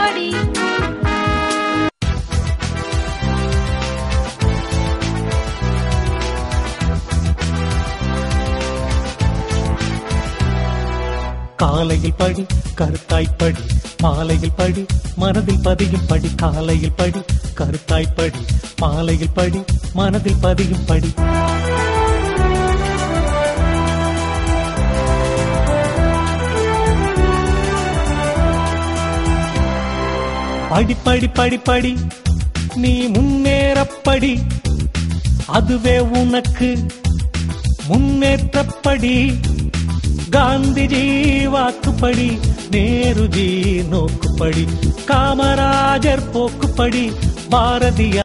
படி காலையில் படி கருத்தாய் படி மாலையில் படி மனதில் பதியும் படி காலையில் படி கருத்தாய் படி மாலையில் படி மனதில் பதியும் படி படி படி படி படி நீ முன்னேறப்படி அதுவே உனக்கு முன்னேற்றப்படி காந்திஜி வாக்குப்படி நேருஜி நோக்குப்படி காமராஜர் போக்குப்படி பாரதியார்